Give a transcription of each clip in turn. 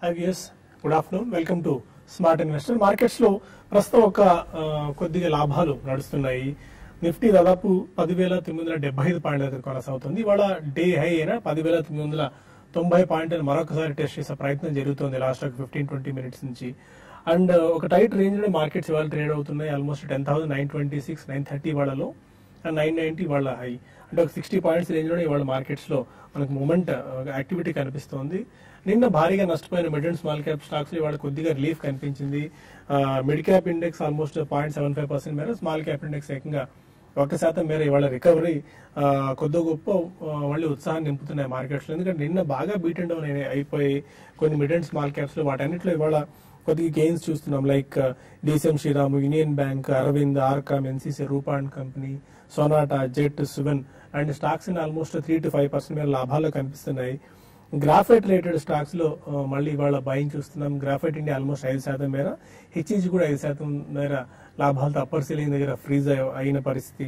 High viewers good afternoon welcome to smart investor markets లో ప్రస్తుతం ఒక ఆ, కొద్దిగా లాభాలు నడుస్తున్నాయి నిఫ్టీ దాదాపు పదివేల తొమ్మిది వందల డెబ్బై ఐదు పాయింట్ల దగ్గర కొనసాగుతుంది ఇవాళ డే హై అయినా పదివేల తొమ్మిది వందల తొంభై పాయింట్ మరొకసారి టెస్ట్ చేసే ప్రయత్నం జరుగుతుంది లాస్ట్ ఒక ఫిఫ్టీన్ ట్వంటీ మినిట్స్ నుంచి అండ్ ఒక టైట్ రేంజ్ లో మార్కెట్స్ ఇవాళ ట్రేడ్ అవుతున్నాయి almost ten thousand nine twenty six nine thirty వాళ్ళలో అండ్ నైన్ నైన్టీ వాళ్ళ హై అంటే ఒక సిక్స్టీ పాయింట్స్ రేంజ్ లో ఇవాళ మార్కెట్స్ లో మనకు మూమెంట్ యాక్టివిటీ కనిపిస్తోంది నిన్న భారీగా నష్టపోయిన mid and small cap stocks ఇవాళ కొద్దిగా రిలీఫ్ కనిపించింది mid cap index almost point seven five percent మేర స్మాల్ క్యాప్ ఇండెక్స్ ఏకంగా ఒక శాతం మేర ఇవాళ రికవరీ కొద్ది గొప్ప ఆ, మళ్ళీ ఉత్సాహాన్ని నింపుతున్నాయి మార్కెట్స్ లో ఎందుకంటే నిన్న బాగా బీట్ అండ్ డౌన్ అయిపోయి కొన్ని మిడ్ అండ్ స్మాల్ క్యాప్స్ లో వాటన్నిటిలో ఇవాళ కొద్దిగా గెయిన్స్ చూస్తున్నాం like DCM Shriram union bank Arvind RCom NCC Rupa and company Sonata Jet Suven and stocks almost three to five percent మేర లాభాలు కనిపిస్తున్నాయి గ్రాఫైట్ రిలేటెడ్ స్టాక్స్ లో ఆ, మళ్ళీ ఇవాళ బయింగ్ చూస్తున్నాం గ్రాఫైట్ ఇండియా ఆల్మోస్ట్ ఐదు శాతం మేర హెచ్ఈజీ కూడా ఐదు శాతం మేర లాభాలతో అప్పర్ సీలింగ్ దగ్గర ఫ్రీజ్ అయిన పరిస్థితి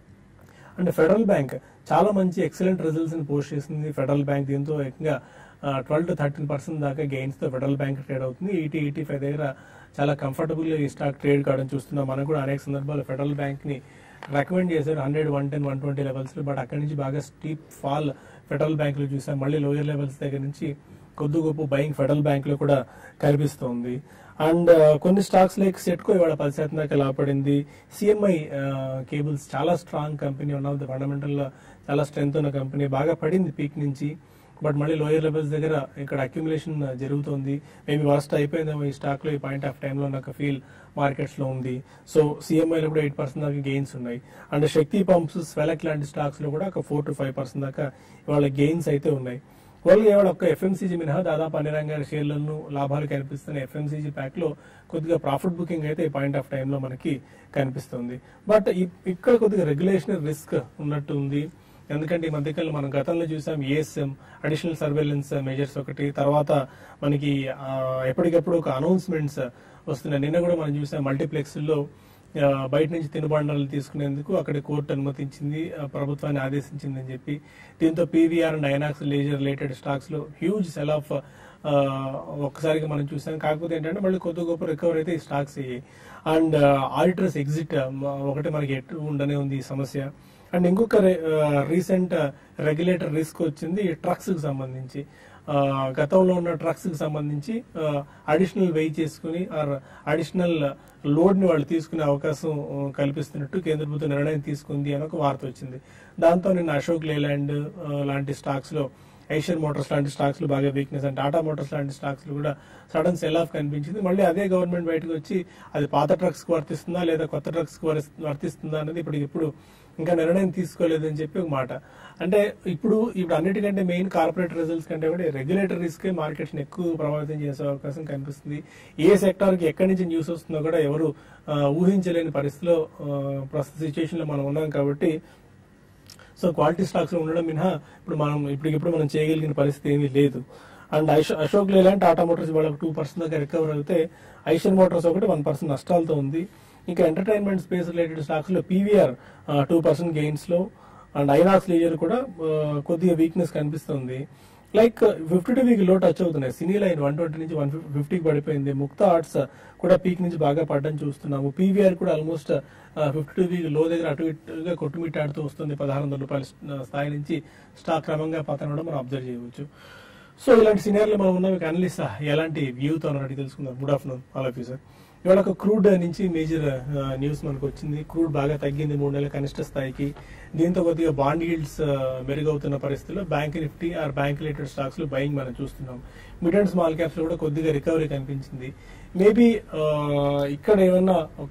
అండ్ ఫెడరల్ బ్యాంక్ చాలా మంచి ఎక్సలెంట్ రిజల్ట్స్ ని పోస్ట్ చేసింది ఫెడరల్ బ్యాంక్ దీంతో ఏకంగా ట్వెల్వ్ టు థర్టీన్ పర్సెంట్ దాకా గెయిన్స్ తో ఫెడరల్ బ్యాంక్ ట్రేడ్ అవుతుంది ఎయిటీ ఎయిటీ ఫైవ్ దగ్గర చాలా కంఫర్టబుల్ ఈ స్టాక్ ట్రేడ్ కావడం చూస్తున్నాం మనం కూడా అనేక సందర్భాల్లో ఫెడరల్ బ్యాంక్ ని రికమెండ్ చేశారు hundred one ten one twenty levels లో బట్ అక్కడి నుంచి బాగా స్టీప్ ఫాల్ ఫెడరల్ బ్యాంక్ లో చూసాం మళ్ళీ లోయర్ లెవెల్స్ దగ్గర నుంచి కొద్ది గొప్ప బయింగ్ ఫెడరల్ బ్యాంక్ లో కూడా కనిపిస్తోంది అండ్ కొన్ని స్టాక్స్ లైక్ సెట్కో ఇవాళ పది శాతం దాకా లాభపడింది సిఎంఐ కేబుల్స్ చాలా strong company one of the fundamental చాలా స్ట్రెంత్ ఉన్న కంపెనీ బాగా పడింది పీక్ నుంచి బట్ మళ్ళీ లోయర్ లెవెల్స్ దగ్గర ఇక్కడ అక్యుములేషన్ జరుగుతుంది మేబీ వర్స్ట్ అయిపోయిందేమో ఈ స్టాక్ లో ఈ పాయింట్ ఆఫ్ టైంలో నాకు ఫీల్ మార్కెట్స్ లో ఉంది సో సిఎంఐ లో కూడా ఎయిట్ పర్సెంట్ దాకా గెయిన్స్ ఉన్నాయి అండ్ శక్తి పంప్స్ స్వెలక్ లాంటి స్టాక్స్ లో కూడా ఒక ఫోర్ టు ఫైవ్ పర్సెంట్ దాకా ఇవాళ గెయిన్స్ అయితే ఉన్నాయి వాళ్ళు ఇవాళ ఒక్క ఎఫ్ఎంసీజీ మినహా దాదాపు అన్ని రంగాల షేర్లను లాభాలు కనిపిస్తున్న ఎఫ్ఎంసీజీ ప్యాక్ లో కొద్దిగా ప్రాఫిట్ బుకింగ్ అయితే ఈ పాయింట్ ఆఫ్ టైంలో మనకి కనిపిస్తుంది బట్ ఇక్కడ కొద్దిగా రెగ్యులేషన్ రిస్క్ ఉన్నట్టు ఉంది ఎందుకంటే ఈ మధ్యకాలంలో మనం గతంలో చూసాం ఏఎస్ఎం అడిషనల్ సర్వేలెన్స్ మెజర్స్ ఒకటి తర్వాత మనకి ఆ, ఎప్పటికప్పుడు ఒక అనౌన్స్మెంట్స్ వస్తున్నాయి నిన్న కూడా మనం చూసాం మల్టీప్లెక్స్ లో ఆ, బయట నుంచి తినుబండాలు తీసుకునేందుకు అక్కడ కోర్టు అనుమతించింది ఆ, ప్రభుత్వాన్ని ఆదేశించింది అని చెప్పి దీంతో PVR and INOX leisure related stocks లో హ్యూజ్ సెల్ ఆఫ్ ఒక్కసారిగా మనం చూసాం కాకపోతే ఏంటంటే మళ్ళీ కొద్ది గొప్ప రికవర్ అయితే ఈ స్టాక్స్ అయ్యాయి అండ్ ఆడిటర్స్ ఎగ్జిట్ ఒకటి మనకి ఎటు ఉండనే ఉంది ఈ సమస్య అండ్ ఇంకొక రీసెంట్ రెగ్యులేటర్ రిస్క్ వచ్చింది ట్రక్స్ కి సంబంధించి ఆ, గతంలో ఉన్న ట్రక్స్ కి సంబంధించి అడిషనల్ వెయి చేసుకుని ఆర్ అడిషనల్ లోడ్ ని వాళ్ళు తీసుకునే అవకాశం ఆ, కల్పిస్తున్నట్టు కేంద్ర ప్రభుత్వం నిర్ణయం తీసుకుంది అని ఒక వార్త వచ్చింది దాంతో నిన్న అశోక్ లేలాండ్ ఆ, లాంటి స్టాక్స్ లో ఏషియన్ మోటార్స్ లాంటి స్టాక్స్ లో బాగా వీక్నెస్ అండ్ టాటా మోటార్స్ లాంటి స్టాక్స్ లో కూడా సడన్ సెల్ ఆఫ్ కనిపించింది మళ్ళీ అదే గవర్నమెంట్ బయటకు వచ్చి అది పాత ట్రక్స్ కు వర్తిస్తుందా లేదా కొత్త ట్రక్స్ కు వరిస్- వర్తిస్తుందా అనేది ఇప్పుడు ఇప్పుడు ఇంకా నిర్ణయం తీసుకోలేదని చెప్పి ఒక మాట అంటే ఇప్పుడు ఇప్పుడు అన్నిటికంటే మెయిన్ కార్పొరేట్ రిజల్ట్స్ కంటే కూడా రెగ్యులేటర్ రిస్క్ మార్కెట్స్ ఎక్కువ ప్రభావితం చేసే అవకాశం కనిపిస్తుంది ఏ సెక్టార్ కి ఎక్కడి నుంచి న్యూస్ వస్తుందో కూడా ఎవరు ఆ, ఊహించలేని పరిస్థితిలో ఆ, ప్రస్తుత సిచ్యువేషన్ లో మనం ఉన్నాం కాబట్టి సో క్వాలిటీ స్టాక్స్ లో ఉండడం మినహా ఇప్పుడు మనం ఇప్పటికిప్పుడు మనం చేయగలిగిన పరిస్థితి ఏమీ లేదు అండ్ ఐషో- అశోక్ లేలాంటి టాటా మోటార్స్ ఇవాళ టూ పర్సెంట్ దాకా రికవర్ అయితే ఐషర్ మోటార్స్ ఒకటి వన్ పర్సెంట్ నష్టాలతో ఉంది ఇంకా ఎంటర్టైన్మెంట్ స్పేస్ రిలేటెడ్ స్టాక్స్ లో పీవీఆర్ టూ పర్సెంట్ గెయిన్స్ లో అండ్ ఐనాక్స్ లీజర్ కూడా ఆ, కొద్దిగా వీక్నెస్ కనిపిస్తుంది లైక్ ఫిఫ్టీ టూ వీక్ లో టచ్ అవుతున్నాయి సినీ లైన్ వన్ ట్వంటీ నుంచి వన్ ఫిఫ్టీకి పడిపోయింది ముక్తా ఆర్ట్స్ కూడా పీక్ నుంచి బాగా పడ్డం చూస్తున్నాము పీవీఆర్ కూడా ఆల్మోస్ట్ ఫిఫ్టీ టూ వీక్ లో దగ్గర అటు ఇటుగా కొట్టుమిట్టాడుతూ వస్తుంది పదహారు వందల రూపాయల స్థ- స్థాయి నుంచి స్టాక్ క్రమంగా పతనడం మనం అబ్జర్వ్ చేయవచ్చు సో ఇలాంటి సినియర్లు మనం ఉన్న మీకు అనలిస్ట్ ఎలాంటి వ్యూతో అన్నట్టు తెలుసుకుందాం good afternoon all of you sir ఇవాళ ఒక క్రూడ్ నుంచి మేజర్ న్యూస్ మనకు వచ్చింది క్రూడ్ బాగా తగ్గింది మూడు నెలల కనిష్ట స్థాయికి దీంతో కొద్దిగా బాండ్ ఈల్డ్స్ మెరుగవుతున్న పరిస్థితుల్లో bank Nifty or bank related stocks లో బయింగ్ మనం చూస్తున్నాం మిడ్ అండ్ స్మాల్ క్యాప్స్ లో కూడా కొద్దిగా రికవరీ కనిపించింది మేబీ ఇక్కడ ఏమన్నా ఒక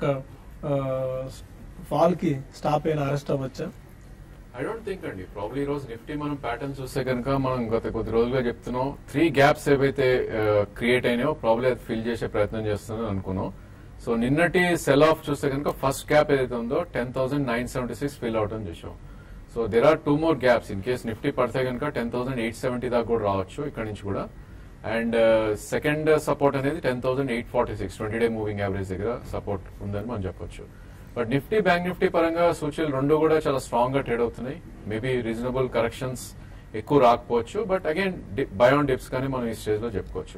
ఫాల్ కి స్టాప్ అయిన అరెస్ట్ అవ్వచ్చా ఐ డోంట్ థింక్ అండి ప్రాబ్లీ ఈ రోజు నిఫ్టీ మనం ప్యాటర్న్ చూస్తే కనుక మనం గత కొద్ది రోజులుగా చెప్తున్నాం త్రీ గ్యాప్స్ ఏవైతే క్రియేట్ అయినాయో ప్రాబ్లీ అది ఫిల్ చేసే ప్రయత్నం చేస్తుందని అనుకున్నాం సో నిన్నటి సెల్ ఆఫ్ చూస్తే కనుక ఫస్ట్ గ్యాప్ ఏదైతే ఉందో ten thousand nine seventy six fill అవటం చూసాం so there are two more gaps in case Nifty పడితే కనుక టెన్ థౌసండ్ ఎయిట్ సెవెంటీ దాకా కూడా రావచ్చు ఇక్కడ నుంచి కూడా అండ్ సెకండ్ సపోర్ట్ అనేది ten thousand eight forty six twenty day moving average దగ్గర సపోర్ట్ ఉందని మనం చెప్పొచ్చు బట్ నిఫ్టీ బ్యాంక్ నిఫ్టీ పరంగా సూచీలు రెండు కూడా చాలా స్ట్రాంగ్ గా ట్రేడ్ అవుతున్నాయి మేబీ రీజనబుల్ కరెక్షన్స్ ఎక్కువ రాకపోవచ్చు బట్ అగైన్ బయోన్ డిప్స్ కానీ మనం ఈ స్టేజ్ లో చెప్పుకోవచ్చు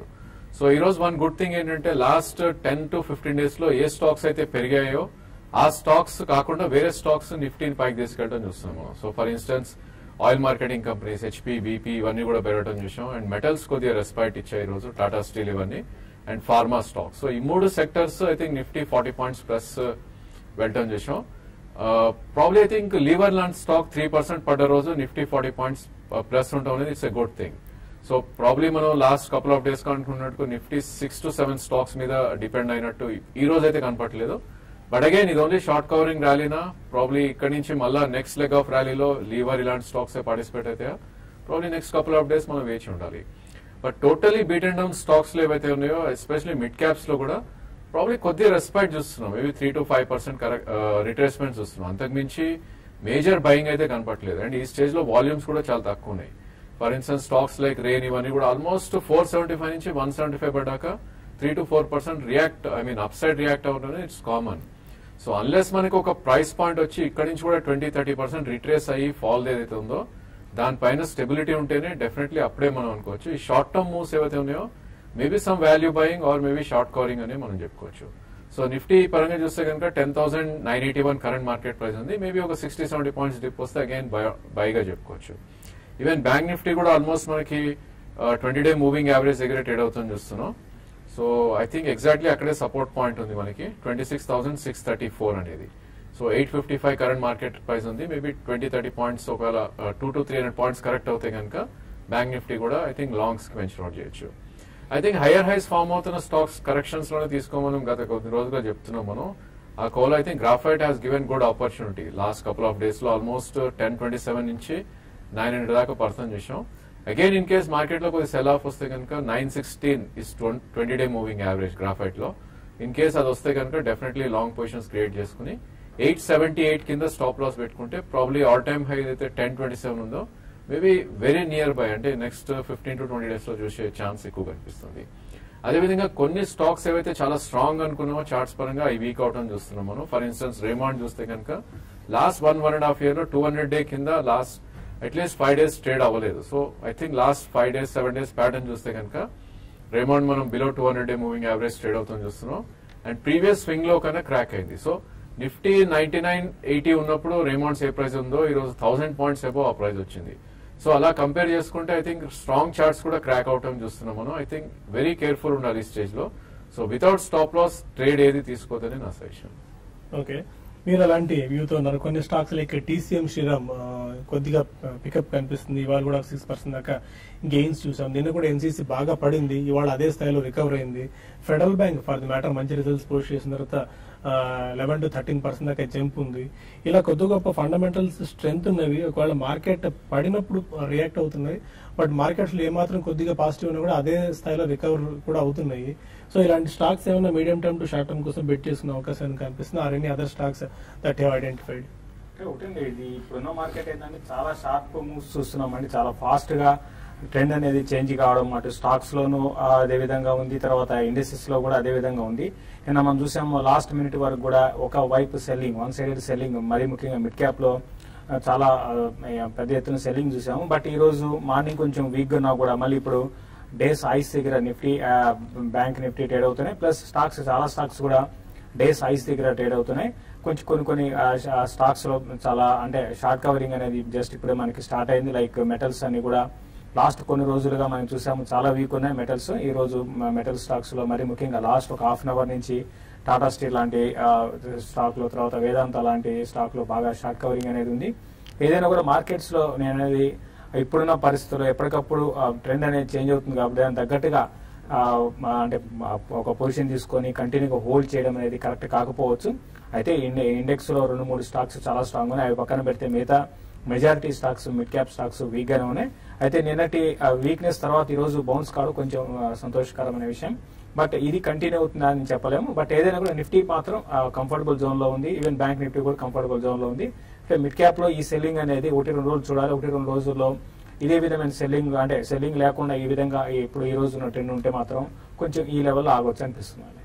సో ఈ రోజు వన్ గుడ్ థింగ్ ఏంటంటే last ten to fifteen days లో ఏ స్టాక్స్ అయితే పెరిగాయో ఆ స్టాక్స్ కాకుండా వేరే స్టాక్స్ నిఫ్టీని పైకి తీసుకెళ్ళడం చూస్తున్నాము so for instance oil marketing companies HP BP ఇవన్నీ కూడా పెరగడం చూసాం అండ్ మెటల్స్ కొద్దిగా రెస్పైట్ ఇచ్చాయి ఈ రోజు టాటా స్టీల్ ఇవన్నీ అండ్ ఫార్మా స్టాక్ సో ఈ మూడు sectors I think Nifty forty points plus వెళ్ళటం చూసాం ప్రాబ్లీ ఐ థింక్ లీవర్ లాంటి స్టాక్ త్రీ పర్సెంట్ పడ్డ రోజు నిఫ్టీ ఫార్టీ పాయింట్స్ ప్లస్ ఉండటం అనేది it's a good thing so probably మనం లాస్ట్ కపుల్ ఆఫ్ డేస్ అనుకున్నట్టు Nifty six to seven stocks మీద డిపెండ్ అయినట్టు ఈ రోజు అయితే కనపట్లేదు బట్ అగైన్ ఇది ఓన్లీ షార్ట్ కవరింగ్ ర్యాలీనా ప్రాబ్లీ ఇక్కడ నుంచి మళ్ళా నెక్స్ట్ లెగ్ ఆఫ్ ర్యాలీలో లీవర్ ఇలాంటి స్టాక్స్ పార్టిసిపేట్ అయితే probably next couple of days మనం వేచి ఉండాలి but totally beat and down stocks లో ఏవైతే ఉన్నాయో ఎస్పెషల్లీ మిడ్ క్యాప్స్ లో కూడా ప్రాబ్లీ కొద్దిగా రెస్పెక్ట్ చూస్తున్నాం maybe three to five percent retracement చూస్తున్నాం అంతకుమించి మేజర్ బయింగ్ అయితే కనపట్లేదు అండ్ ఈ స్టేజ్ లో వాల్యూమ్స్ కూడా చాలా తక్కువ ఉన్నాయి for instance stocks like Rain ఇవన్నీ కూడా ఆల్మోస్ట్ ఫోర్ సెవెంటీ ఫైవ్ నుంచి వన్ సెవెంటీ ఫైవ్ పడ్డాక three to four percent react I mean up side react అవ్వడం ఇట్స్ కామన్ సో అన్లెస్ మనకి ఒక ప్రైస్ పాయింట్ వచ్చి ఇక్కడ నుంచి కూడా ట్వంటీ థర్టీ పర్సెంట్ రిట్రేస్ అయ్యి ఫాల్ ఏదైతే ఉందో దానిపైన స్టెబిలిటీ ఉంటేనే డెఫినెట్లీ అప్పుడే మనం అనుకోవచ్చు ఈ షార్ట్ టర్మ్ మూవ్స్ ఏవైతే ఉన్నాయో maybe some value buying or maybe short covering అని మనం చెప్పుకోవచ్చు సో నిఫ్టీ పరంగా చూస్తే కనుక ten thousand nine eighty one current market price ఉంది మేబీ ఒక సిక్స్టీ సెవెంటీ పాయింట్స్ డిప్ వస్తే అగైన్ బైగా చెప్పుకోవచ్చు ఈవెన్ బ్యాంక్ నిఫ్టీ కూడా ఆల్మోస్ట్ మనకి ట్వంటీ డే మూవింగ్ యావరేజ్ దగ్గర ట్రేడ్ అవుతుంది చూస్తున్నాం సో ఐ థింక్ ఎగ్జాక్ట్లీ అక్కడే సపోర్ట్ పాయింట్ ఉంది మనకి twenty six thousand six thirty four అనేది so eight fifty five current market price ఉంది మేబీ ట్వంటీ థర్టీ పాయింట్స్ ఒకవేళ two to three hundred points correct అవుతాయి కనుక బ్యాంక్ నిఫ్టీ కూడా I think longs కి వెంచర్ అవుట్ చేయొచ్చు I think higher highs form అవుతున్న stocks corrections లోనే తీసుకోమని గత కొద్ది రోజులుగా చెప్తున్నాం మనం ఆ coal I think graphite has given good opportunity last couple of days లో ఆల్మోస్ట్ టెన్ ట్వంటీ సెవెన్ నుంచి నైన్ హండ్రెడ్ దాకా పర్సన్ చేసాం అగైన్ ఇన్ కేస్ మార్కెట్ లో కొద్ది సెల్ ఆఫ్ వస్తే కనుక nine sixteen is twenty day moving average graphite లో ఇన్ కేస్ అది వస్తే కనుక డెఫినెట్లీ లాంగ్ పొజిషన్స్ క్రియేట్ చేసుకుని ఎయిట్ సెవెంటీ ఎయిట్ కింద స్టాప్ లాస్ పెట్టుకుంటే ప్రాబ్లీ ఆల్ టైమ్ హై అయితే టెన్ ట్వంటీ సెవెన్ ఉందో మేబీ వెరీ నియర్ బై అంటే next fifteen to twenty days లో చూసే ఛాన్స్ ఎక్కువ కనిపిస్తుంది అదేవిధంగా కొన్ని స్టాక్స్ ఏవైతే చాలా స్ట్రాంగ్ అనుకున్నామో చార్ట్స్ పరంగా ఈ వీక్ అవుట్ అని చూస్తున్నాం మనం ఫర్ ఇన్స్టెన్స్ రేమాండ్ చూస్తే కనుక last one one and half year లో టూ హండ్రెడ్ డే కింద last at least five days trade అవ్వలేదు so I think last five days seven days pattern చూస్తే కనుక రేమాండ్ మనం below two hundred day moving average trade అవుతుంది చూస్తున్నాం and previous swing లో కన్నా క్రాక్ అయింది so Nifty ninety nine eighty ఉన్నప్పుడు రేమాండ్స్ ఏ ప్రైస్ ఉందో ఈ రోజు థౌసండ్ పాయింట్స్ ఏబో ఆ ప్రైస్ వచ్చింది సో అలా కంపేర్ చేసుకుంటే ఐ థింక్ స్ట్రాంగ్ చార్ట్స్ కూడా క్రాక్ అవటం చూస్తున్నాం మనం ఐ థింక్ వెరీ కేర్ఫుల్ ఉండాలి ఈ స్టేజ్ లో so without stop loss trade ఏది తీసుకోదని నా సజెషన్ ఓకే మీరు అలాంటి వ్యూతో ఉన్నారు కొన్ని స్టాక్స్ లైక్ టీసీఎం శ్రీరామ్ ఆ, కొద్దిగా పికప్ కనిపిస్తుంది ఇవాళ కూడా సిక్స్ పర్సెంట్ దాకా గెయిన్స్ చూసాం నిన్న కూడా ఎన్సీసీ బాగా పడింది ఇవాళ అదే స్థాయిలో రికవర్ అయింది Federal Bank for the matter మంచి రిజల్ట్స్ పోస్ట్ చేసిన తర్వాత లెవెన్ టు థర్టీన్ పర్సెంట్ దాకా జంప్ ఉంది ఇలా కొద్ది గొప్ప ఫండమెంటల్స్ స్ట్రెంత్ ఉన్నవి ఒకవేళ మార్కెట్ పడినప్పుడు రియాక్ట్ అవుతున్నాయి బట్ మార్కెట్స్ లో ఏమాత్రం కొద్దిగా పాజిటివ్ ఉన్నా కూడా అదే స్థాయిలో రికవర్ కూడా అవుతున్నాయి సో ఇలాంటి స్టాక్స్ ఏమైనా medium term to short term కోసం బెట్ చేసుకునే అవకాశం ఏమైనా కనిపిస్తుంది or any other stocks that have identified అంటే ఒకటండి ఇది ఇప్పుడున్న మార్కెట్ ఏంటంటే చాలా షార్ప్ మూవ్స్ చూస్తున్నామండి చాలా ఫాస్ట్ గా ట్రెండ్ అనేది చేంజ్ కావడం అటు స్టాక్స్ లోను ఆ, అదే విధంగా ఉంది తర్వాత ఇండస్ట్రీస్ లో కూడా అదే విధంగా ఉంది నిన్న మనం చూసాము లాస్ట్ మినిట్ వరకు కూడా ఒక వైపు సెల్లింగ్ వన్ సైడెడ్ సెల్లింగ్ మరీ ముఖ్యంగా మిడ్ క్యాప్ లో ఆ, చాలా ఆ, పెద్ద ఎత్తున సెల్లింగ్ చూసాము బట్ ఈ రోజు మార్నింగ్ కొంచెం వీక్ గా ఉన్నా కూడా మళ్ళీ ఇప్పుడు డేస్ ఐస్ దగ్గర నిఫ్టీ ఆ, బ్యాంక్ నిఫ్టీ ట్రేడ్ అవుతున్నాయి ప్లస్ స్టాక్స్ చాలా స్టాక్స్ కూడా డేస్ ఐస్ దగ్గర ట్రేడ్ అవుతున్నాయి కొంచెం కొన్ని కొన్ని స్టాక్స్ లో చాలా అంటే షార్ట్ కవరింగ్ అనేది జస్ట్ ఇప్పుడే మనకి స్టార్ట్ అయింది లైక్ మెటల్స్ అన్ని కూడా లాస్ట్ కొన్ని రోజులుగా మనం చూసాము చాలా వీక్ ఉన్నాయి మెటల్స్ ఈ రోజు మెటల్ స్టాక్స్ లో మరి ముఖ్యంగా లాస్ట్ ఒక హాఫ్ అన్ అవర్ నుంచి టాటా స్టీల్ లాంటి స్టాక్ లో తర్వాత వేదాంత లాంటి స్టాక్ లో బాగా షార్ట్ కవరింగ్ అనేది ఉంది ఏదైనా కూడా మార్కెట్స్ లో నేను అనేది ఇప్పుడున్న పరిస్థితుల్లో ఎప్పటికప్పుడు ట్రెండ్ అనేది చేంజ్ అవుతుంది కాబట్టి దానికి తగ్గట్టుగా ఆ, మా- అంటే మా- ఒక పొజిషన్ తీసుకొని కంటిన్యూగా హోల్డ్ చేయడం అనేది కరెక్ట్ కాకపోవచ్చు అయితే ఇండె- ఇండెక్స్ లో రెండు మూడు స్టాక్స్ చాలా స్ట్రాంగ్ ఉన్నాయి అవి పక్కన పెడితే మిగతా majority stocks mid cap stocks weak గానే ఉన్నాయి అయితే నిన్నటి వీక్నెస్ తర్వాత ఈ రోజు బౌన్స్ కావడం కొంచెం ఆ, సంతోషకరమైన విషయం బట్ ఇది కంటిన్యూ అవుతుందా అని చెప్పలేము బట్ ఏదైనా కూడా నిఫ్టీ మాత్రం కంఫర్టబుల్ జోన్ లో ఉంది ఈవెన్ బ్యాంక్ నిఫ్టీ కూడా కంఫర్టబుల్ జోన్ లో ఉంది అంటే మిడ్ క్యాప్ లో ఈ సెల్లింగ్ అనేది ఒకటి రెండు రోజులు చూడాలి ఒకటి రెండు రోజుల్లో ఇదే విధమైన సెల్లింగ్ అంటే సెల్లింగ్ లేకుండా ఈ విధంగా ఈ- ఇప్పుడు ఈ రోజు ఉన్న ట్రెండ్ ఉంటే మాత్రం కొంచెం ఈ లెవెల్లో ఆగొచ్చు అనిపిస్తుంది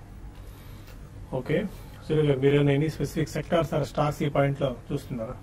ఓకే సురేష్ గారు మీరు any specific sectors or stocks ఈ పాయింట్ లో చూస్తున్నారా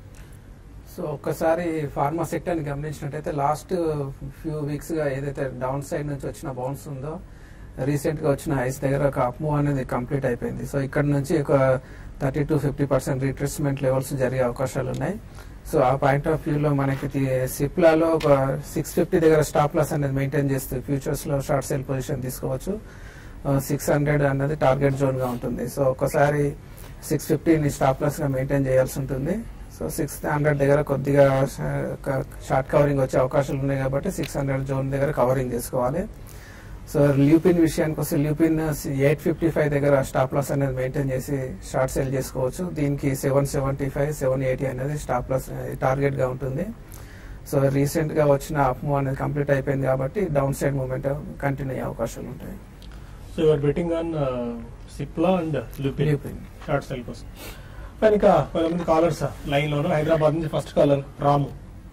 సో ఒక్కసారి ఫార్మా సెక్టర్ ని గమనించినట్టయితే లాస్ట్ ఫ్యూ వీక్స్ గా ఏదైతే డౌన్ సైడ్ నుంచి వచ్చిన బౌన్స్ ఉందో రీసెంట్ గా వచ్చిన హైస్ దగ్గర ఒక అప్ మూవ్ అనేది కంప్లీట్ అయిపోయింది సో ఇక్కడ నుంచి ఒక thirty to fifty percent retracement levels జరిగే అవకాశాలు ఉన్నాయి సో ఆ పాయింట్ ఆఫ్ వ్యూ లో మనకి సిప్లాలో ఒక సిక్స్ ఫిఫ్టీ దగ్గర స్టాప్ లాస్ అనేది మెయింటైన్ చేస్తూ ఫ్యూచర్స్ లో షార్ట్ సేల్ పొజిషన్ తీసుకోవచ్చు సిక్స్ హండ్రెడ్ అన్నది టార్గెట్ జోన్ గా ఉంటుంది సో ఒకసారి సిక్స్ ఫిఫ్టీని స్టాప్ లాస్ గా మెయింటైన్ చేయాల్సి ఉంటుంది సో సిక్స్ హండ్రెడ్ దగ్గర కొద్దిగా షార్ట్ కవరింగ్ వచ్చే అవకాశాలు ఉన్నాయి కాబట్టి సిక్స్ హండ్రెడ్ జోన్ దగ్గర కవరింగ్ చేసుకోవాలి సో ల్యూపిన్ విషయానికి వస్తే ల్యూపిన్ ఎయిట్ ఫిఫ్టీ ఫైవ్ దగ్గర స్టాప్ లాస్ అనేది మెయింటైన్ చేసి షార్ట్ సేల్ చేసుకోవచ్చు దీనికి seven seventy five seven eighty అనేది స్టాప్ లాస్ టార్గెట్ గా ఉంటుంది సో రీసెంట్ గా వచ్చిన అప్ మూవ్ అనేది కంప్లీట్ అయిపోయింది కాబట్టి డౌన్ సైడ్ మూమెంట్ కంటిన్యూ అయ్యే అవకాశాలు ఉంటాయి so your betting on Cipla and Lupin Lupin. Short sell కోసం కానీ ఇంకా కొంతమంది కాలర్స్ లైన్ లోను హైదరాబాద్ నుంచి ఫస్ట్ కాలర్ రాము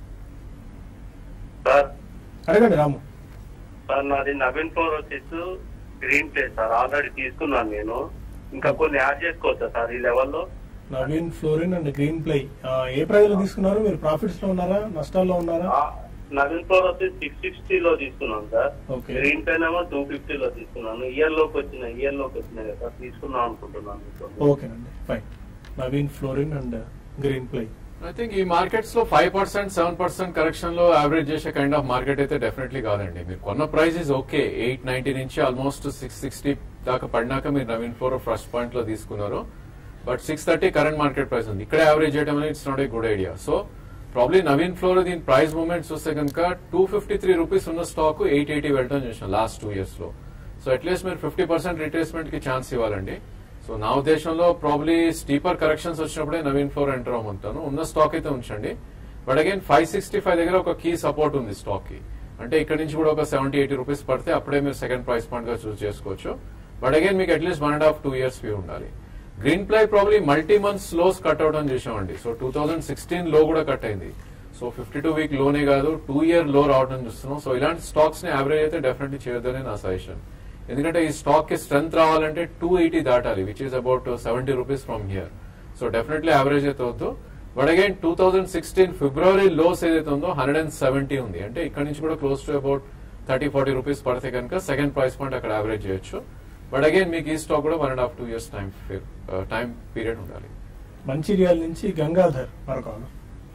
సార్ అడగండి రాము సార్ నాది నవీన్ ఫ్లోర్ వచ్చేసి గ్రీన్ ప్లేస్ సార్ ఆల్రెడీ తీసుకున్నాను నేను ఇంకా కొన్ని యాడ్ చేసుకోవచ్చా సార్ ఈ లెవెల్లో Navin fluorine and Greenply ఏ ప్రైస్ లో తీసుకున్నారు మీరు ప్రాఫిట్స్ లో ఉన్నారా నష్టాల్లో ఉన్నారా ఆ, నవీన్ ఫ్లోర్ వచ్చి సిక్స్ సిక్స్టీ లో తీసుకున్నాను సార్ Okay. గ్రీన్ పెన్ ఏమో టూ ఫిఫ్టీ లో తీసుకున్నాను ఇయర్ లోకి వచ్చిన ఇయర్ లోకి వచ్చినాయి కదా సార్ తీసుకుందాం అనుకుంటున్నాను మీతో. ఓకేనండి fine Navin fluorine and Greenply I think ఈ మార్కెట్స్ లో five percent seven percent correction లో యావరేజ్ చేసే కైండ్ ఆఫ్ మార్కెట్ అయితే డెఫినెట్లీ కాదండి మీరు కొన్న price is okay eight ninety నుంచి ఆల్మోస్ట్ సిక్స్ సిక్స్టీ దాకా పడినాక మీరు నవీన్ ఫ్లోర్ ఫస్ట్ పాయింట్ లో తీసుకున్నారు but six thirty current market price ఉంది ఇక్కడ యావరేజ్ చేయడం అనేది it's not a good idea so probably Navin floor దీని ప్రైస్ మూవ్మెంట్ చూస్తే కనుక టూ ఫిఫ్టీ త్రీ రూపీస్ ఉన్న స్టాక్ ఎయిట్ ఎయిటీ వెళ్ళడం చూసాం లాస్ట్ టూ ఇయర్స్ లో సో అట్లీస్ట్ మీరు ఫిఫ్టీ పర్సెంట్ రిట్రేస్మెంట్ కి ఛాన్స్ ఇవ్వాలండి సో నా ఉద్దేశంలో ప్రాబ్లీ స్టీపర్ కరెక్షన్స్ వచ్చినప్పుడే నవీన్ ఫ్లోర్ ఎంటర్ అవ్వమంటాను ఉన్న స్టాక్ అయితే ఉంచండి but again five sixty five దగ్గర ఒక కీ సపోర్ట్ ఉంది స్టాక్ కి అంటే ఇక్కడ నుంచి కూడా ఒక సెవెంటీ ఎయిటీ రూపీస్ పడితే అప్పుడే మీరు సెకండ్ ప్రైస్ పాయింట్ గా చూస్ చేసుకోవచ్చు బట్ అగైన్ మీకు at least one and half two years view ఉండాలి Greenply probably multi months lows cut అవడం చేసామండి సో టూ థౌసండ్ సిక్స్టీన్ లో కూడా కట్ అయింది సో ఫిఫ్టీ టూ వీక్ లోనే కాదు టూ ఇయర్ లో రావడం చూస్తున్నాం సో ఇలాంటి స్టాక్స్ ని యావరేజ్ అయితే డెఫినెట్లీ చేయొద్దని నా సజెషన్ ఎందుకంటే ఈ స్టాక్ కి స్ట్రెంత్ రావాలంటే టూ ఎయిటీ దాటాలి which is about seventy rupees from here so definitely average అయితే వద్దు but again two thousand sixteen ఫిబ్రవరి లోస్ ఏదైతే ఉందో హండ్రెడ్ అండ్ సెవెంటీ ఉంది అంటే ఇక్కడ నుంచి కూడా close to about thirty forty rupees పడితే కనుక సెకండ్ ప్రైస్ పాయింట్ అక్కడ యావరేజ్ చేయొచ్చు బట్ అగైన్ మీకు ఈ స్టాక్ కూడా one and half two years time time period ఉండాలి మంచిర్యాల నుంచి గంగాధర్ మరొక caller.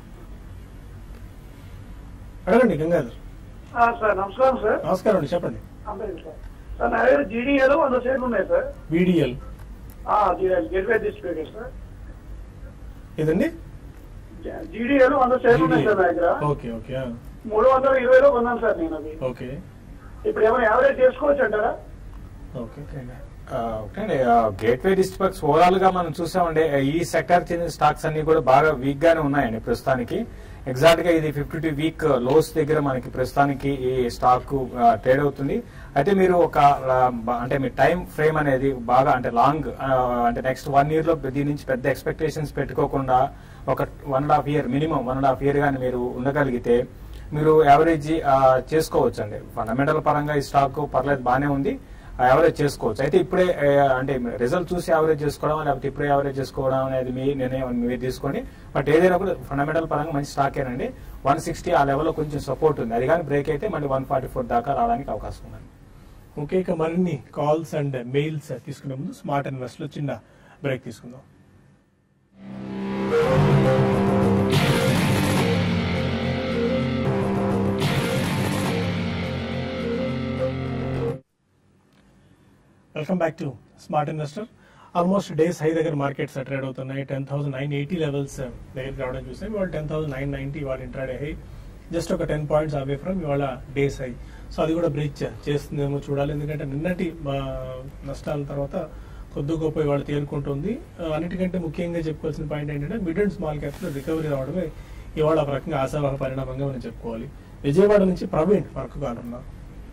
అడగండి గంగాధర్ ఆ, సార్ నమస్కారం సార్ నమస్కారం అండి చెప్పండి అందరికీ సార్ సార్ నా దగ్గర జీడీఏలో వంద షేర్లు ఉన్నాయి sir VDL GDL gateway distributor sir ఇదండి జీడీఏలో వంద షేర్లు ఉన్నాయి సార్ నా దగ్గర ఓకే ఓకే ఆ, మూడు వందల ఇరవైలో కొన్నాను సార్ నేను అది ఓకే ఇప్పుడు ఏమైనా యావరేజ్ చేసుకోవచ్చు అంటారా ఓకే ఒకటండి గేట్వే డిస్ట్రిక్ట్స్ ఓవరాల్ గా మనం చూసామండి ఈ సెక్టర్ చెందిన స్టాక్స్ అన్ని కూడా బాగా వీక్ గానే ఉన్నాయండి ప్రస్తుతానికి ఎగ్జాక్ట్ గా ఇది ఫిఫ్టీ టూ వీక్ లోస్ దగ్గర మనకి ప్రస్తుతానికి ఈ స్టాక్ ట్రేడ్ అవుతుంది అయితే మీరు ఒక ఆ, బ- అంటే మీ టైం ఫ్రేమ్ అనేది బాగా అంటే లాంగ్ అంటే నెక్స్ట్ వన్ ఇయర్ లో దీని నుంచి పెద్ద ఎక్స్పెక్టేషన్స్ పెట్టుకోకుండా ఒక one and half year minimum one and half year గాని మీరు ఉండగలిగితే మీరు యావరేజ్ చేసుకోవచ్చు అండి ఫండమెంటల్ పరంగా ఈ స్టాక్ పర్లేదు బాగానే ఉంది యావరేజ్ చేసుకోవచ్చు అయితే ఇప్పుడే ఆ, అంటే రిజల్ట్ చూసి యావరేజ్ చేసుకోవడం లేకపోతే ఇప్పుడే యావరేజ్ చేసుకోవడం అనేది మీ నిర్ణయం మీరు తీసుకోండి బట్ ఏదైనా కూడా ఫండమెంటల్ పరంగా మంచి స్టాక్ ఏనండి వన్ సిక్స్టీ ఆ లెవెల్లో కొంచెం సపోర్ట్ ఉంది అది కానీ బ్రేక్ అయితే మళ్ళీ వన్ ఫార్టీ ఫోర్ దాకా రావడానికి అవకాశం ఉంది ఓకే ఇక మరిన్ని కాల్స్ అండ్ మెయిల్స్ తీసుకునే ముందు స్మార్ట్ ఇన్వెస్ట్ లో చిన్న బ్రేక్ తీసుకుందాం welcome back to smart investor almost day's high దగ్గర మార్కెట్స్ ట్రేడ్ అవుతున్నాయి ten thousand nine eighty levels దగ్గరికి రావడం చూసాం ఇవాళ టెన్ థౌసండ్ నైన్ నైన్టీ ఇవాళ ఇంట్రాడే హై జస్ట్ ఒక టెన్ పాయింట్స్ అవే ఫ్రమ్ ఇవాళ డేస్ హై సో అది కూడా బ్రీచ్ చేస్తుందేమో చూడాలి ఎందుకంటే నిన్నటి ఆ, నష్టాల తర్వాత కొద్ది గొప్ప ఇవాళ తేరుకుంటుంది ఆ, అన్నిటికంటే ముఖ్యంగా చెప్పుకోవాల్సిన పాయింట్ ఏంటంటే మిడ్ అండ్ స్మాల్ క్యాప్స్ లో రికవరీ రావడమే ఇవాళ ఒక రకంగా ఆశావహ పరిణామంగా మనం చెప్పుకోవాలి విజయవాడ నుంచి ప్రవీణ్ వర్క్ కానున్నారు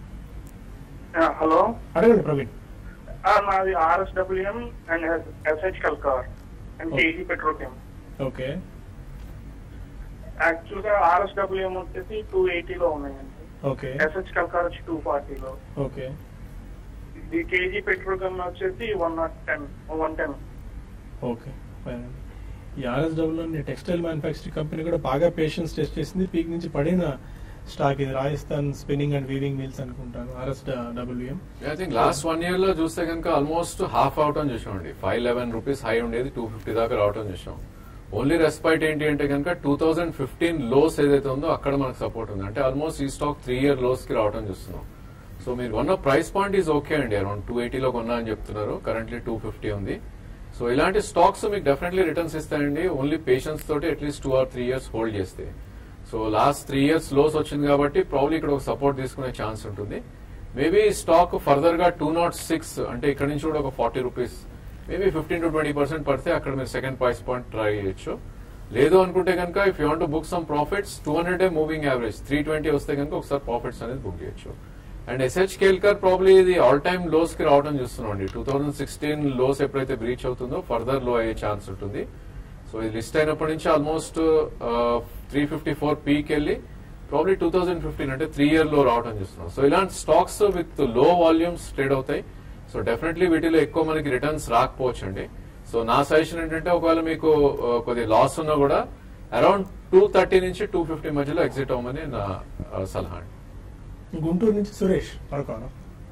హలో అడగండి ప్రవీణ్ నాది RSWM and SH Kelkar and Okay. KG petrochem okay actual గా ఆర్ఎస్డబ్ల్యూఎం వచ్చేసి టూ ఎయిటీలో ఉన్నాయండి ఓకే ఎస్హెచ్ కల్కార్ వచ్చి టూ ఫార్టీలో ఓకే ఇది కేజీ పెట్రోకెమ్ వచ్చేసి one not ten one ten okay fine అండి. ఈ ఆర్ఎస్డబ్ల్యూ అనే టెక్స్టైల్ మ్యానుఫ్యాక్చరింగ్ కంపెనీ కూడా బాగా పేషెన్స్ టెస్ట్ చేసింది పీక్ నుంచి పడిన స్టాక్ ఇది Rajasthan spinning and weaving mills అనుకుంటాను RS WM I think last one year లో చూస్తే కనుక ఆల్మోస్ట్ హాఫ్ అవటం చూసామండి ఫైవ్ లెవెన్ రూపీస్ హై ఉండేది టూ ఫిఫ్టీ దాకా రావటం చూసాం ఓన్లీ రెస్పైట్ ఏంటి అంటే కనుక టూ థౌసండ్ ఫిఫ్టీన్ లోస్ ఏదైతే ఉందో అక్కడ మనకు సపోర్ట్ ఉంది అంటే ఆల్మోస్ట్ ఈ స్టాక్ త్రీ ఇయర్ లోస్ కి రావటం చూస్తున్నాం సో మీరు కొన్న ప్రైస్ పాయింట్ ఈజ్ ఓకే అండి అరౌండ్ టూ ఎయిటీలో కొన్నా అని చెప్తున్నారు కరెంట్లీ టూ ఫిఫ్టీ ఉంది సో ఇలాంటి స్టాక్స్ మీకు డెఫినెట్లీ రిటర్న్స్ ఇస్తాయండి ఓన్లీ పేషెన్స్ తోటి at least two or three years hold చేస్తే so last three years lows వచ్చింది కాబట్టి ప్రాబ్లీ ఇక్కడ ఒక సపోర్ట్ తీసుకునే ఛాన్స్ ఉంటుంది మేబీ స్టాక్ ఫర్దర్ గా టూ నాట్ సిక్స్ అంటే ఇక్కడ నుంచి కూడా ఒక forty rupees maybe fifteen to twenty percent పడితే అక్కడ మీరు సెకండ్ ప్రైస్ పాయింట్ ట్రై చేయొచ్చు లేదు అనుకుంటే కనుక if you want book some profits two hundred moving average three twenty వస్తే కనుక ఒకసారి ప్రాఫిట్స్ అనేది బుక్ చేయొచ్చు అండ్ ఎస్హెచ్ కేల్కర్ ప్రాబ్లీ ఇది ఆల్ టైమ్ లోస్ కి రావడం చూస్తున్నాం అండి టూ థౌసండ్ సిక్స్టీన్ లోస్ ఎప్పుడైతే బ్రీచ్ అవుతుందో ఫర్దర్ లో అయ్యే ఛాన్స్ ఉంటుంది సో ఇది లిస్ట్ అయినప్పటి నుంచి ఆల్మోస్ట్ త్రీ ఫిఫ్టీ ఫోర్ పీకి వెళ్ళి ప్రాబ్లీ టూ థౌసండ్ ఫిఫ్టీన్ అంటే త్రీ ఇయర్ లో రావడం చూస్తున్నాం సో ఇలాంటి stocks with low volumes trade అవుతాయి సో డెఫినెట్లీ వీటిలో ఎక్కువ మనకి రిటర్న్స్ రాకపోవచ్చు అండి సో నా సజెషన్ ఏంటంటే ఒకవేళ మీకు ఆ, కొద్ది లాస్ ఉన్నా కూడా అరౌండ్ టూ థర్టీ నుంచి టూ ఫిఫ్టీ మధ్యలో ఎగ్జిట్ అవ్వమని నా ఆ, సలహా అండి గుంటూరు నుంచి సురేష్ మరొక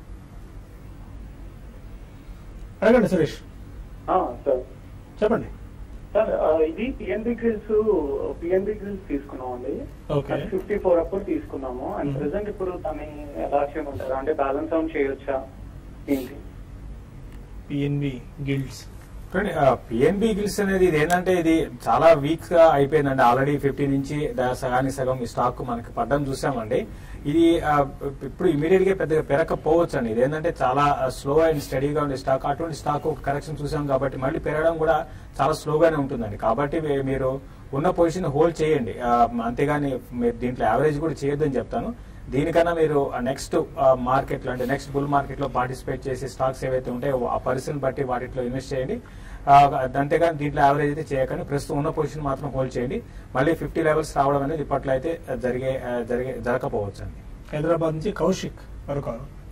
అడగండి సురేష్ సార్ చెప్పండి సార్ ఆ, ఇది పిఎన్బి గ్రిల్స్ పిఎన్బి గ్రిల్స్ తీసుకున్నాం అండి ఓకే ఫిఫ్టీ ఫోర్ అప్పుడు తీసుకున్నాము అండ్ Mhm. ప్రెసెంట్ ఇప్పుడు దాన్ని ఎలా చేయమంటారు అంటే బ్యాలెన్స్ అవుట్ చేయొచ్చా ఏంటి పిఎన్బి గిల్డ్స్ పిఎన్బి గిల్స్ అనేది ఇది ఏంటంటే ఇది చాలా వీక్ గా అయిపోయిందండి ఆల్రెడీ ఫిఫ్టీ నుంచి దా- సగానికి సగం ఈ స్టాక్ మనకి పడ్డం చూసామండి ఇది ఆ, ఇప్పుడు ఇమీడియట్ గా పెద్దగా పెరగకపోవచ్చు అండి ఇది ఏంటంటే చాలా స్లో అండ్ స్టడీగా ఉండే స్టాక్ అటువంటి స్టాక్ కరెక్షన్ చూసాం కాబట్టి మళ్ళీ పెరగడం కూడా చాలా స్లోగానే ఉంటుందండి కాబట్టి మీ- మీరు ఉన్న పొజిషన్ హోల్డ్ చేయండి ఆ, అంతేగాని మీరు దీంట్లో యావరేజ్ కూడా చేయొద్దని చెప్తాను దీనికన్నా మీరు నెక్స్ట్ మార్కెట్ లో అంటే నెక్స్ట్ బుల్ మార్కెట్ లో పార్టిసిపేట్ చేసే స్టాక్స్ ఏవైతే ఉంటాయో ఆ పరిస్థితిని బట్టి వాటిలో ఇన్వెస్ట్ చేయండి ఆ, అంతేగాని దీంట్లో యావరేజ్ అయితే చేయకండి ప్రస్తుతం ఉన్న పొజిషన్ మాత్రం హోల్డ్ చేయండి మళ్ళీ ఫిఫ్టీ లెవెల్స్ రావడం అనేది ఇప్పట్లో అయితే జరిగే ఆ, జరిగే జరగకపోవచ్చు అండి హైదరాబాద్ నుంచి కౌశిక్ మరొక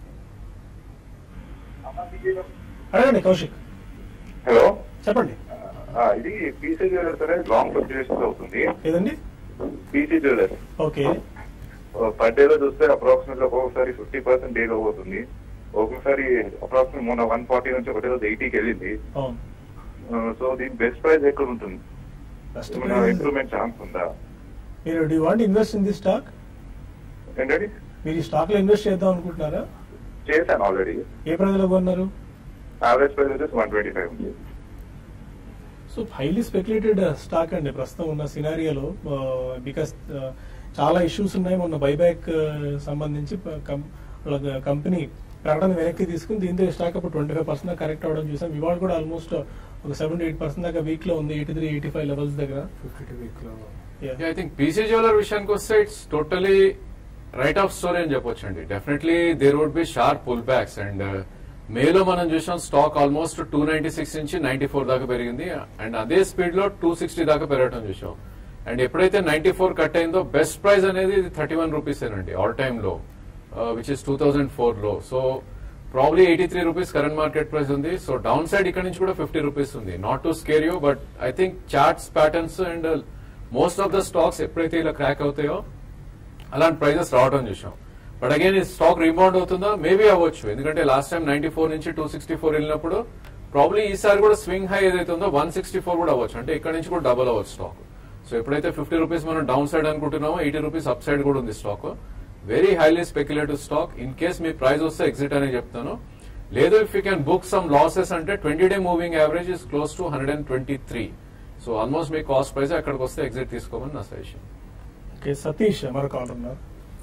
అడగండి కౌశిక్ హలో చెప్పండి ఆ, ఇది పీసీ జ్యువెలర్స్ అనేది లాంగ్ ఫ్లక్చుయేషన్స్ అవుతుంది ఏదండి PC jewellers okay per day లో చూస్తే అప్రాక్సిమేట్ ఒక్కొక్కసారి ఫిఫ్టీ పర్సెంట్ డేలో పోతుంది ఒక్కొక్కసారి అప్రాక్సిమేట్ మొన్న వన్ ఫార్టీ నుంచి ఒకటి రోజు ఎయిటీకి వెళ్ళింది అవును సో దీని బెస్ట్ ప్రైస్ ఎక్కడ ఉంటుంది Best ఏమైనా price- ఇంప్రూవ్మెంట్ ఛాన్స్ ఉందా మీరు do want invest in the stock ఏంటండి మీరు ఈ స్టాక్ లో ఇన్వెస్ట్ చేద్దాం అనుకుంటున్నారా చేశాను ఆల్రెడీ ఏ ప్రైజ్లో కొన్నారు యావరేజ్ ప్రైస్ వచ్చేసి వన్ ట్వంటీ ఫైవ్ ఉంది సో హైలీ స్పెక్యులేటెడ్ స్టాక్ అండి ప్రస్తుతం ఉన్న సినారియోలో బికాస్ చాలా ఇష్యూస్ ఉన్నాయి మొన్న బైబ్యాక్ సంబంధించి ప- కం- వాళ్ళ కంపెనీ ప్రకటన వెనక్కి తీసుకుని దీంతో ఈ స్టాక్ అప్పుడు ట్వంటీ ఫైవ్ పర్సెంట్ కరెక్ట్ అవడం చూసాం ఇవాళ కూడా ఆల్మోస్ట్ ఒక సెవెంటీ ఎయిట్ పర్సెంట్ దాకా వీక్ లో ఉంది eighty three eighty five levels దగ్గర fifty week low Yeah. I think PC jeweller విషయానికి వస్తే it's totally write off story అని చెప్పొచ్చు అండి definitely there would be sharp pull backs and మేలో మనం చూసాం stock almost two ninety six నుంచి నైన్టీ ఫోర్ దాకా పెరిగింది అండ్ అదే స్పీడ్ లో టూ సిక్స్టీ దాకా పెరగడం చూసాం అండ్ ఎప్పుడైతే నైన్టీ ఫోర్ కట్ అయిందో బెస్ట్ ప్రైస్ అనేది ఇది థర్టీ వన్ రూపీస్ ఏనండి ఆల్ టైమ్ లో which is two thousand four లో so probably eighty three rupees current market price ఉంది సో డౌన్ సైడ్ ఇక్కడ నుంచి కూడా ఫిఫ్టీ రూపీస్ ఉంది not to scare you but I think charts patterns and most of the stocks ఎప్పుడైతే ఇలా crack అవుతాయో అలాంటి ప్రైజెస్ రావడం చూసాం బట్ అగైన్ ఈ స్టాక్ రీబౌండ్ అవుతుందా మేబీ అవ్వచ్చు ఎందుకంటే లాస్ట్ టైం నైన్టీ ఫోర్ నుంచి టూ సిక్స్టీ ఫోర్ వెళ్ళినప్పుడు ప్రాబ్లీ ఈసారి కూడా స్వింగ్ హై ఏదైతే ఉందో వన్ సిక్స్టీ ఫోర్ కూడా అవ్వచ్చు అంటే ఇక్కడ నుంచి కూడా డబల్ అవ్వచ్చు స్టాక్ సో ఎప్పుడైతే ఫిఫ్టీ రూపీస్ మనం డౌన్ సైడ్ అనుకుంటున్నామో ఎయిటీ రూపీస్ అప్ సైడ్ కూడా ఉంది stock very highly speculative stock in case మీ ప్రైస్ వస్తే ఎగ్జిట్ అని చెప్తాను లేదు if you can book some losses అంటే twenty day moving average is close to hundred and twenty three so almost మీ cost price అక్కడికి వస్తే ఎగ్జిట్ తీసుకోమని నా సజెషన్ ఓకే సతీష్ మరొక కాల్ ఉన్నారు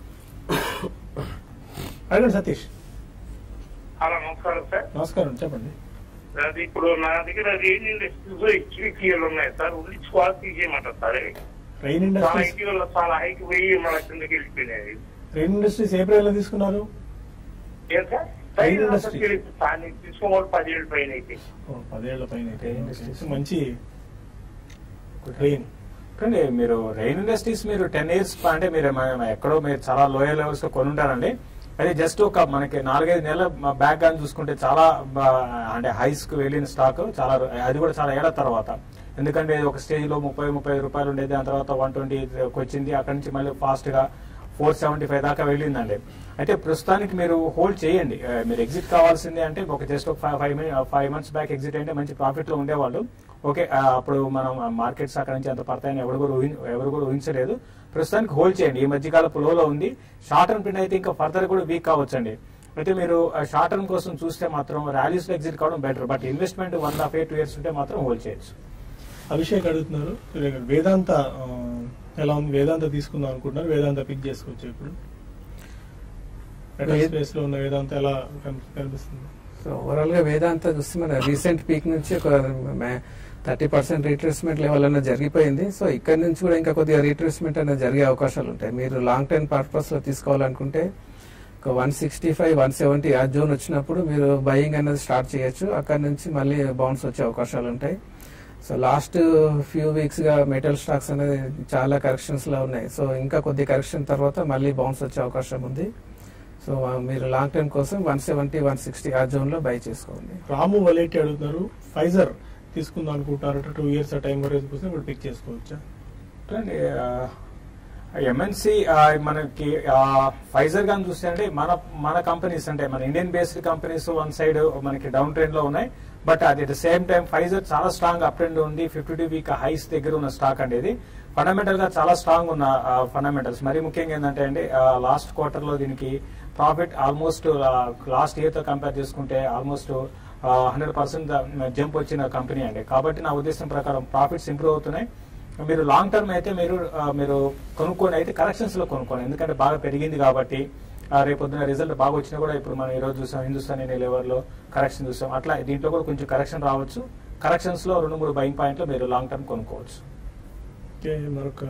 అడగండి సతీష్ హలో నమస్కారం సార్ నమస్కారం చెప్పండి అది ఇప్పుడు నా దగ్గర రేంజ్ ఇండస్ట్రీస్ హెచ్వికిఎల్ ఉన్నాయి సార్ ఉండించుకోవాలి తీసేయమంటారు సార్ ఇవి. రెయిన్ చాలా ఇండస్ట్రీస్ ఇటీవల చాలా హైకి పోయి మన కిందకి వెళ్ళిపోయినాయి రెయిన్ ఇండస్ట్రీస్ ఏ ప్రైస్ లో తీసుకున్నారు ఏం సార్ Rain industry. తీసుకోవాలి పదిహేడు పైన అయితే ఓ, పదేళ్ల పైన అయితే. Rain okay. industries. సో మంచి రెయిన్ కానీ మీరు రైన్ ఇండస్ట్రీస్ మీరు టెన్ ఇయర్స్ అంటే మీరు మ- ఎక్కడో మీరు చాలా లోయర్ లెవెల్స్ లో కొనుంటారండి అది జస్ట్ ఒక మనకి నాలుగైదు నెలల బ్యాక్ కానీ చూసుకుంటే చాలా బా- అంటే హైస్ కు వెళ్ళిన స్టాక్ చాలా రో- అది కూడా చాలా ఏళ్ల తర్వాత ఎందుకంటే ఇది ఒక స్టేజ్ లో ముప్పై ముప్పై ఐదు రూపాయలు ఉండేది దాని తర్వాత వన్ ట్వంటీ వచ్చింది అక్కడి నుంచి మళ్ళీ ఫాస్ట్ గా ఫోర్ సెవెంటీ ఫైవ్ దాకా వెళ్ళిందండి అయితే ప్రస్తుతానికి మీరు హోల్డ్ చేయండి ఆ, మీరు ఎగ్జిట్ కావాల్సింది అంటే ఒక జస్ట్ ఒక five five five months back exit అంటే మంచి ప్రాఫిట్ లో ఉండేవాళ్ళు ఓకే ఆ, అప్పుడు మనం మార్కెట్స్ అక్కడ నుంచి అంత పడతాయని ఎవరు కూడా ఊహిం- ఎవరు కూడా ఊహించలేదు ప్రస్తుతానికి హోల్డ్ చేయండి ఈ మధ్యకాలపు లోలో ఉంది షార్ట్ టర్మ్ పిన్ అయితే ఇంకా ఫర్దర్ కూడా వీక్ కావచ్చండి అయితే మీరు షార్ట్ టర్మ్ కోసం చూస్తే మాత్రం ర్యాలీస్ లో ఎగ్జిట్ కావడం better but investment one half eight years ఉంటే మాత్రం హోల్డ్ చేయొచ్చు అభిషేక్ అడుగుతున్నారు వేదాంత ఆ, ఎలా ఉంది వేదాంత తీసుకుందాం అనుకుంటున్నారు వేదాంత పిక్ చేసుకోవచ్చు ఇప్పుడు మెటల్ వే- స్పేస్ లో ఉన్న వేదాంత ఎలా కన్- కనిపిస్తుంది సో ఓవరాల్ గా వేదాంత చూస్తే మన రీసెంట్ పీక్ నుంచి ఒక థర్టీ పర్సెంట్ రీట్రేస్మెంట్ లెవెల్ అనేది జరిగిపోయింది సో ఇక్కడ నుంచి కూడా ఇంకా కొద్దిగా రీట్రేస్మెంట్ అనేది జరిగే అవకాశాలు ఉంటాయి మీరు లాంగ్ టర్మ్ పర్పస్ లో తీసుకోవాలనుకుంటే ఒక one sixty five one seventy ఆ జోన్ వచ్చినప్పుడు మీరు బయింగ్ అనేది స్టార్ట్ చేయొచ్చు అక్కడ నుంచి మళ్ళీ బౌన్స్ వచ్చే అవకాశాలు ఉంటాయి సో లాస్ట్ ఫ్యూ వీక్స్ గా మెటల్ స్టాక్స్ అనేది చాలా కరెక్షన్స్ లో ఉన్నాయి సో ఇంకా కొద్ది కరెక్షన్ తర్వాత మళ్ళీ బౌన్స్ వచ్చే అవకాశం ఉంది సో ఆ, మీరు లాంగ్ టర్మ్ కోసం వన్ సెవెంటీ వన్ సిక్స్టీ ఆ జోన్ లో బై చేసుకోండి రాము వలేటి అడుగుతున్నారు ఫైజర్ తీసుకుందాం అనుకుంటున్నారట టూ ఇయర్స్ ఆ టైం వరకు కోసం ఇప్పుడు పిక్ చేసుకోవచ్చా చూడండి ఎంఎన్సి మనకి ఫైజర్ గాని చూస్తే అంటే మన మన కంపెనీస్ అంటే మన Indian based companies one side మనకి డౌన్ ట్రెండ్ లో ఉన్నాయి బట్ అది at the same time Pfizer చాలా స్ట్రాంగ్ అప్ ట్రెండ్ ఉంది ఫిఫ్టీ టూ వీక్ హైస్ దగ్గర ఉన్న స్టాక్ అండి ఇది ఫండమెంటల్ గా చాలా స్ట్రాంగ్ ఉన్న ఫండమెంటల్స్ మరి ముఖ్యంగా ఏంటంటే అండి లాస్ట్ క్వార్టర్ లో దీనికి ప్రాఫిట్ ఆల్మోస్ట్ లాస్ట్ ఇయర్ తో కంపేర్ చేసుకుంటే ఆల్మోస్ట్ హండ్రెడ్ పర్సెంట్ జంప్ వచ్చిన కంపెనీ అండి కాబట్టి నా ఉద్దేశం ప్రకారం ప్రాఫిట్స్ ఇంప్రూవ్ అవుతున్నాయి మీరు లాంగ్ టర్మ్ అయితే మీరు ఆ, మీరు కొనుక్కొని అయితే కరెక్షన్స్ లో కొనుక్కోండి ఎందుకంటే బాగా పెరిగింది కాబట్టి ఆ, రేపొద్దున రిజల్ట్ బాగా వచ్చినా కూడా ఇప్పుడు మనం ఈ రోజు చూసాం హిందుస్థాన్ లెవెల్ లో కరెక్షన్ చూసాం అట్లా దీంట్లో కూడా కొంచెం కరెక్షన్ రావచ్చు కరెక్షన్స్ లో రెండు మూడు బయింగ్ పాయింట్లు మీరు లాంగ్ టర్మ్ కొనుక్కోవచ్చు ఓకే మరొక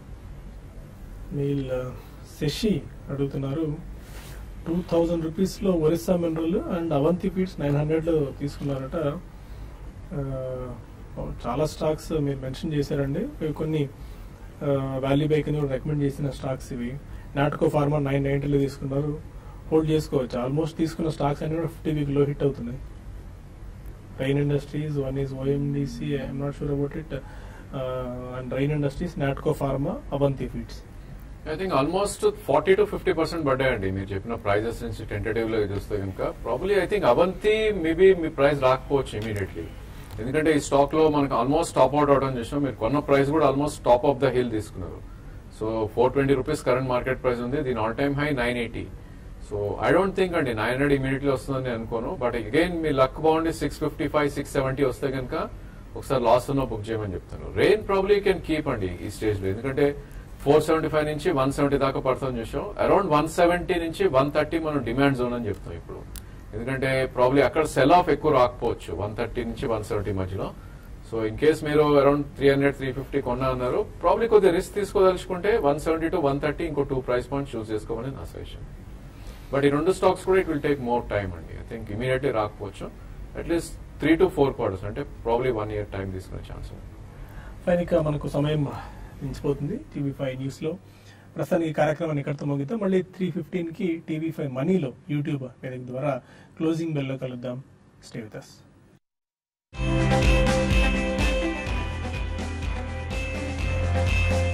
మెయిల్ శశి అడుగుతున్నారు టూ థౌజండ్ రూపీస్ లో Orissa mineral and Avanti Feeds nine hundred లో తీసుకున్నారట ఆ, చాలా స్టాక్స్ మీరు మెన్షన్ చేశారండి ఇవి కొన్ని వాల్యూ బైక్ అని రికమెండ్ చేసిన స్టాక్స్ ఇవి నాటకో ఫార్మా నైన్ నైన్టీలో తీసుకున్నారు హోల్డ్ చేసుకోవచ్చు ఆల్మోస్ట్ తీసుకున్న స్టాక్స్ అన్ని కూడా ఫిఫ్టీ వీక్ లో హిట్ అవుతున్నాయి Rain Industries one is OMDC I'm not sure about it and Rain Industries Natco Pharma Avanti Feeds I think almost forty to fifty percent పడ్డాయండి మీరు చెప్పిన ప్రైజెస్ నుంచి టెంటేటివ్ లో చూస్తే కనుక probably I think Avanti maybe మీ ప్రైస్ రాకపోవచ్చు ఇమీడియట్లీ ఎందుకంటే ఈ స్టాక్ లో మనకు ఆల్మోస్ట్ టాప్ అవుట్ అవడం చూసాం మీరు కొన్న ప్రైస్ కూడా almost top of the hill తీసుకున్నారు so four twenty rupees current market price ఉంది దీని all time high nine eighty so I don't think అండి నైన్ హండ్రెడ్ ఇమీడియట్లీ వస్తుందని అనుకోను బట్ అగైన్ మీ లక్ బాగుండి six fifty five six seventy వస్తే కనుక ఒకసారి లాస్ ఉన్న బుక్ చేయమని చెప్తాను రెయిన్ ప్రాబ్లీ కెన్ కీప్ అండి ఈ స్టేజ్ లో ఎందుకంటే ఫోర్ సెవెంటీ ఫైవ్ నుంచి వన్ సెవెంటీ దాకా పడుతుంది చూసాం అరౌండ్ వన్ సెవెంటీ నుంచి వన్ థర్టీ మనం డిమాండ్ జోన్ అని చెప్తాం ఇప్పుడు ఎందుకంటే ప్రాబ్లీ అక్కడ సెల్ ఆఫ్ ఎక్కువ రాకపోవచ్చు వన్ థర్టీ నుంచి వన్ సెవెంటీ మధ్యలో సో ఇన్ కేస్ మీరు around three hundred three fifty కొన్నా అన్నారు ప్రాబ్లీ కొద్దిగా రిస్క్ తీసుకోదలుచుకుంటే one seventy to one thirty ఇంకో టూ ప్రైస్ పాయింట్స్ చూస్ చేసుకోమని నా సజెషన్ బట్ ఈ రెండు స్టాక్స్ కూడా it will take more time అండి ఐ థింక్ ఇమీడియట్లీ రాకపోవచ్చు at least three to four quarters అంటే ప్రాబ్లీ వన్ ఇయర్ టైం తీసుకునే ఛాన్స్ ఉంది ఫైన్ ఇక మనకు సమయం మించిపోతుంది టీవీ ఫైవ్ న్యూస్ లో ప్రస్తుతానికి ఈ కార్యక్రమాన్ని ఇక్కడితో ముగిద్దాం మళ్ళీ త్రీ ఫిఫ్టీన్ కి టీవీ ఫైవ్ మనీలో యూట్యూబ్ వేదిక ద్వారా క్లోజింగ్ బెల్ లో కలుద్దాం స్టే విత్ us